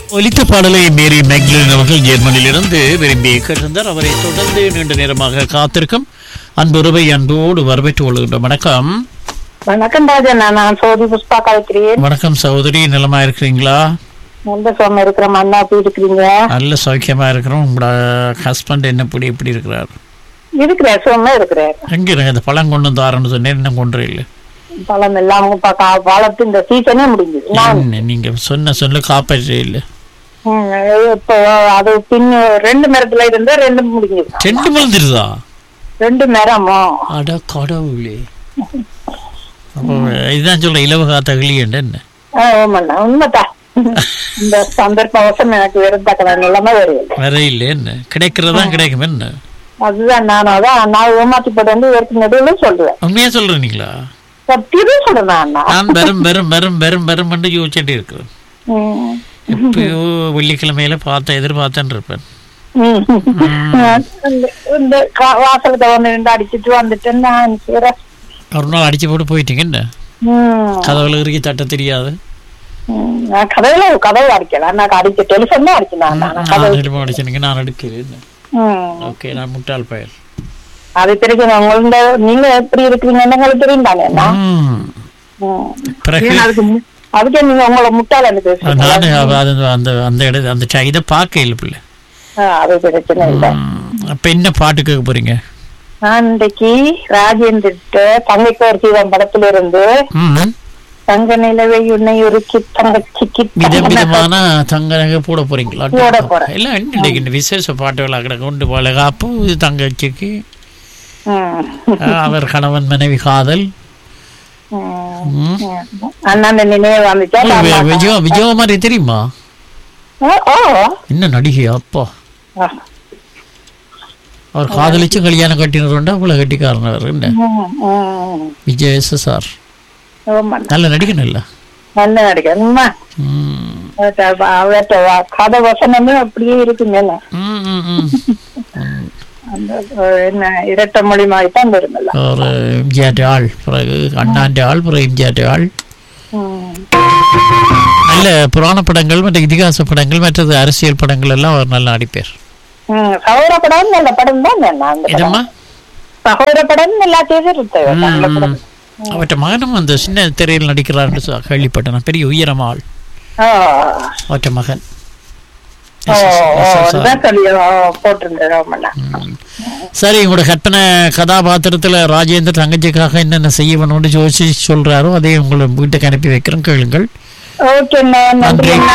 ஒலித்த பாடலை மேரி மேக்லின் அவர்கள் ஜெர்மனியிலிருந்து விரும்பி கேட்டிருந்தார் அவரை தொடர்ந்து நீண்ட நேரமாக காத்திருக்கும் அன்புறவை அன்போடு வரவேற்று கொள்கின்ற வணக்கம் வணக்கம் ராஜன் நான் சோதி புஷ்பா கலைக்கிறேன் வணக்கம் சகோதரி நலமா இருக்கிறீங்களா எந்த சுவாமி இருக்கிற மண்ணா எப்படி இருக்கிறீங்க நல்ல சௌக்கியமா இருக்கிறோம் உங்களோட ஹஸ்பண்ட் என்ன இப்படி எப்படி இருக்கிறார் இருக்கிறேன் சும்மா இருக்கிறேன் எங்க இருங்க இந்த பழம் கொண்டு வந்து ஆரம்பிச்சு சொன்னேன் இன்னும் கொண்டு இல்லை பழம் எல்லாம் பழத்து இந்த சீசனே முடிஞ்சது நான் என்ன, நீங்க சொன்ன சொல்ல காப்பாற்ற இல்லை ம், இப்போ அது பின் ரெண்டு மரத்துல இருந்து ரெண்டு முடிஞ்சது ரெண்டு மலர்ந்துருதா ரெண்டு மரமோ அட கடவுளே அப்போ இதுதான் சொல்ற இலவகா தகிலியண்டு என்ன ஆமாண்ணா உண்மைதான் இந்த சந்தர்ப்ப அவசரம் எனக்கு வெறும் நிலைமை வருது வேற இல்லை என்ன கிடைக்கிறதா கிடைக்கும் என்ன அதுதான் நான் அதான் நான் ஏமாத்தி போட்டு வந்து இவருக்கு நடுவில் சொல்றேன் உண்மையா சொல்றீங்களா சத்தியமே சொல்றேன் அண்ணா நான் வெறும் வெறும் வெறும் வெறும் வெறும் பண்ணி யோசிச்சுட்டு இருக்கிறேன் ம். எப்பயோ வெள்ளிக்கிழமையில பார்த்த எதிர்பார்த்தேன் இருப்பேன் ம். இந்த- இந்த கா- வாசலுக்கு வந்து நின்று அடிச்சிட்டு வந்துட்டேன் நான் சீர ஒரு நாள் அடிச்சு போட்டு போயிட்டீங்க என்ன ம். கதவுல இறுக்கி தட்ட தெரியாது ம். நான் கதவுல கதவு அடிக்கல நான் அடிச்ச டெலிஃபோன் தான் அடிச்சேன் நான் கதவு திரும்ப அடிச்சீங்க நான் எடுக்கிறேன் ம். ஓகே நான் முட்டாள் பையன் அது தெரியும் உங்களோட நீங்க எப்படி இருக்கிறீங்கன்னு உங்களுக்கு தெரியும் தானே அண்ணா? ம். ம். பிறகு ஏன் அதுக்கு மு- அதுக்கே நீங்க உங்களை முட்டாள் எனக்கு நானு அவ- அது அந்த அந்த இட அந்த ச- இதை பார்க்க இல்லை பிள்ளை அது பிரச்சனை இல்லை ம். அப்ப என்ன பாட்டு கேட்க போறீங்க நான் இன்றைக்கு ராஜேந்திரிட்ட தங்கைக்கு ஒரு ஜீவன் படத்துல இருந்து ம். தங்க நிலவை உன்னை உருக்கி தங்கச்சிக்கு வித விதமான தங்க நகை போட போறீங்களா போட போறேன். இல்ல இன்னைக்கு இந்த விசேஷ பாட்டுகள் கிடக்கு கொண்டு வளகாப்பு தங்கச்சிக்கு ம். அஹ், அவர் கணவன் மனைவி காதல் ம். ம். அண்ணன் நினைவு வந்துச்சா வி- விஜய விஜய மாதிரி தெரியுமா ஓ ஓ. என்ன நடிகை அப்பா ஆ. அவர் காதலிச்சு கல்யாணம் கட்டினருண்டா அவ்வளவு கட்டிக்காரன் அவர் என்ன ம், ம். விஜய் எஸ்எஸ்ஆர் ஆமா. நல்ல நடிகன் இல்ல நல்ல நடிகர் ம். அவர்கிட்ட கதை வசனமே அப்படியே இருக்குங்க ம், ம், ம். அந்த அஹ், என்ன இரட்டை மொழி மாதிரி தான் வருமல்ல ஒரு எம்ஜிஆர் ஆள் பிறகு அண்ணாண்ட ஆள் பிறகு எம்ஜிஆர் ஆள் ம். நல்ல புராண படங்கள் மற்ற இதிகாச படங்கள் மற்றது அரசியல் படங்கள் எல்லாம் அவர் நல்ல நடிப்பார் ம். சகோதர படம் நல்ல படம் தான் அந்த படம். இதம்மா சகோதர படம் எல்லாத்தையும் இருக்கு நல்ல படம் அவற்ற மகனும் அந்த சின்ன திரையில் நடிக்கிறார்னு சொ- கேள்விப்பட்டேன் பெரிய உயரம் ஆள் ஆ. அவற்ற மகன் ஓ, ஓ, SSR. அதான் சொல்லி ஓ, போட்டிருந்தேன் ஆமாண்ணா. சரி உங்களோட கற்பனை கதாபாத்திரத்துல ராஜேந்தர் தங்கச்சிக்காக என்னென்ன செய்ய வேணும்னு யோசிச்சு சொல்றாரோ அதே உங்களை வீட்டுக்கு அனுப்பி வைக்கிறோம் கேளுங்கள் ஓகேண்ணா நன்றி நன்றி. அண்ணா